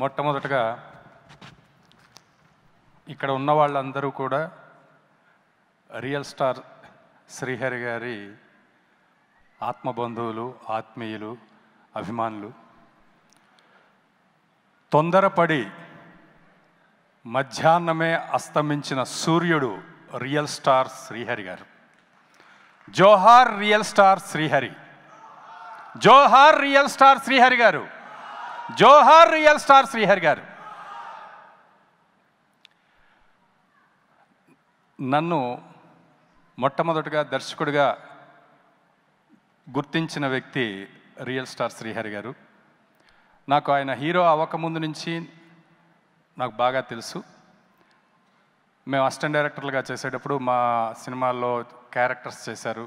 మొట్టమొదటగా ఇక్కడ ఉన్న వాళ్ళందరూ కూడా రియల్ స్టార్ శ్రీహరి గారి ఆత్మబంధువులు ఆత్మీయులు అభిమానులు తొందరపడి మధ్యాహ్నమే అస్తమించిన సూర్యుడు రియల్ స్టార్ శ్రీహరి గారు జోహార్ రియల్ స్టార్ శ్రీహరి జోహార్ రియల్ స్టార్ శ్రీహరి గారు జోహార్ రియల్ స్టార్ శ్రీహరి గారు నన్ను మొట్టమొదటిగా దర్శకుడిగా గుర్తించిన వ్యక్తి రియల్ స్టార్ శ్రీహరి గారు నాకు ఆయన హీరో అవ్వకముందు నుంచి నాకు బాగా తెలుసు మేము అసిస్టెంట్ డైరెక్టర్లుగా చేసేటప్పుడు మా సినిమాల్లో క్యారెక్టర్స్ చేశారు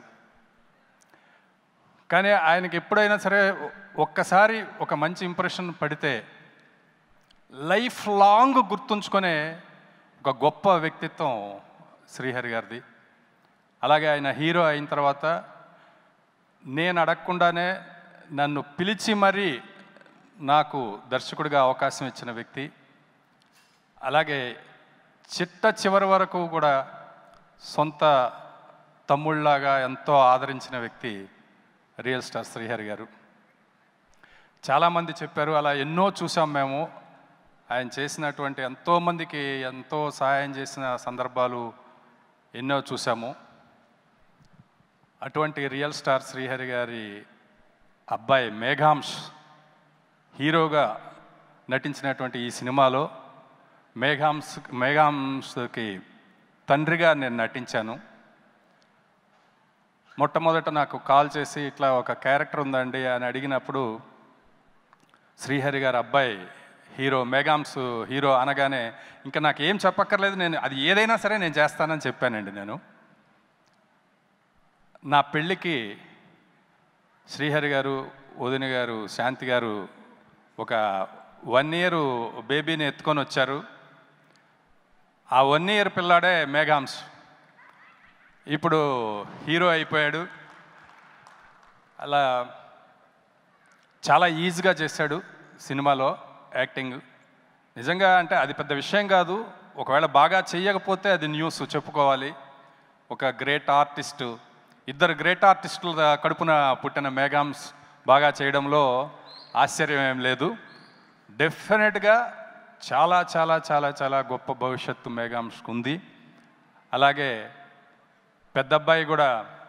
కానీ ఆయనకి ఎప్పుడైనా సరే ఒక్కసారి ఒక మంచి ఇంప్రెషన్ పడితే లైఫ్ లాంగ్ గుర్తుంచుకునే ఒక గొప్ప వ్యక్తిత్వం శ్రీహరి గారిది అలాగే ఆయన హీరో అయిన తర్వాత నేను అడగకుండానే నన్ను పిలిచి మరీ నాకు దర్శకుడిగా అవకాశం ఇచ్చిన వ్యక్తి అలాగే చిట్ట చివరి వరకు కూడా సొంత తమ్ముళ్ళలాగా ఎంతో ఆదరించిన వ్యక్తి రియల్ స్టార్ శ్రీహరి గారు చాలామంది చెప్పారు అలా ఎన్నో చూసాం మేము ఆయన చేసినటువంటి ఎంతోమందికి ఎంతో సహాయం చేసిన సందర్భాలు ఎన్నో చూసాము అటువంటి రియల్ స్టార్ శ్రీహరి గారి అబ్బాయి మేఘాంష్ హీరోగా నటించినటువంటి ఈ సినిమాలో మేఘాంశ్ మేఘాంశ్కి తండ్రిగా నేను నటించాను మొట్టమొదట నాకు కాల్ చేసి ఇట్లా ఒక క్యారెక్టర్ ఉందండి అని అడిగినప్పుడు శ్రీహరి గారి అబ్బాయి హీరో మేఘాంశ్ హీరో అనగానే ఇంకా నాకు ఏం చెప్పక్కర్లేదు నేను అది ఏదైనా సరే నేను చేస్తానని చెప్పానండి నేను నా పెళ్ళికి శ్రీహరి గారు వదిన గారు శాంతి గారు ఒక వన్ ఇయర్ బేబీని ఎత్తుకొని వచ్చారు ఆ వన్ ఇయర్ పిల్లాడే మేఘాంశ్ ఇప్పుడు హీరో అయిపోయాడు అలా చాలా ఈజీగా చేశాడు సినిమాలో యాక్టింగ్ నిజంగా అంటే అది పెద్ద విషయం కాదు ఒకవేళ బాగా చెయ్యకపోతే అది న్యూస్ చెప్పుకోవాలి ఒక గ్రేట్ ఆర్టిస్టు ఇద్దరు గ్రేట్ ఆర్టిస్టుల కడుపున పుట్టిన మేఘాంస్ బాగా చేయడంలో ఆశ్చర్యం ఏం లేదు డెఫినెట్గా చాలా చాలా చాలా చాలా గొప్ప భవిష్యత్తు మేఘాంష్కు ఉంది అలాగే పెద్ద అబ్బాయి కూడా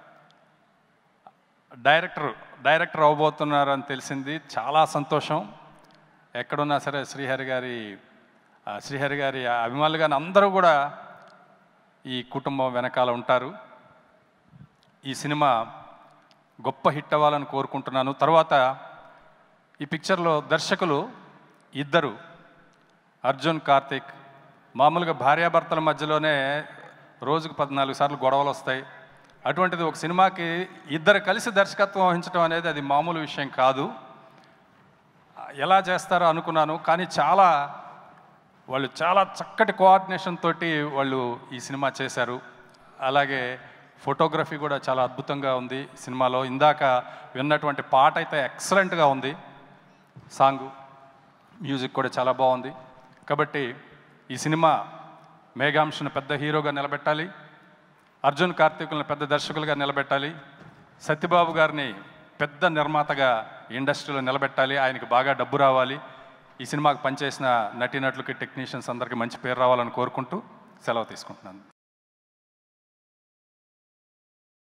డైరెక్టర్ డైరెక్టర్ అవ్వబోతున్నారని తెలిసింది చాలా సంతోషం ఎక్కడున్నా సరే శ్రీహరి గారి ఆ, శ్రీహరి గారి అభిమానులు కానీ అందరూ కూడా ఈ కుటుంబం వెనకాల ఉంటారు ఈ సినిమా గొప్ప హిట్ అవ్వాలని కోరుకుంటున్నాను తర్వాత ఈ పిక్చర్లో దర్శకులు ఇద్దరు అర్జున్ కార్తిక్ మామూలుగా భార్యాభర్తల మధ్యలోనే రోజుకు పద్నాలుగు సార్లు గొడవలు వస్తాయి అటువంటిది ఒక సినిమాకి ఇద్దరు కలిసి దర్శకత్వం వహించడం అనేది అది మామూలు విషయం కాదు ఎలా చేస్తారో అనుకున్నాను కానీ చాలా వాళ్ళు చాలా చక్కటి కోఆర్డినేషన్ తోటి వాళ్ళు ఈ సినిమా చేశారు అలాగే ఫోటోగ్రఫీ కూడా చాలా అద్భుతంగా ఉంది సినిమాలో ఇందాక విన్నటువంటి పాట అయితే ఎక్సలెంట్గా ఉంది సాంగు మ్యూజిక్ కూడా చాలా బాగుంది కాబట్టి ఈ సినిమా మేఘాంశను పెద్ద హీరోగా నిలబెట్టాలి అర్జున్ కార్తీకులను పెద్ద దర్శకులుగా నిలబెట్టాలి సత్యబాబు గారిని పెద్ద నిర్మాతగా ఇండస్ట్రీలో నిలబెట్టాలి ఆయనకి బాగా డబ్బు రావాలి ఈ సినిమాకి పనిచేసిన నటీనటులకి టెక్నీషియన్స్ అందరికీ మంచి పేరు రావాలని కోరుకుంటూ సెలవు తీసుకుంటున్నాను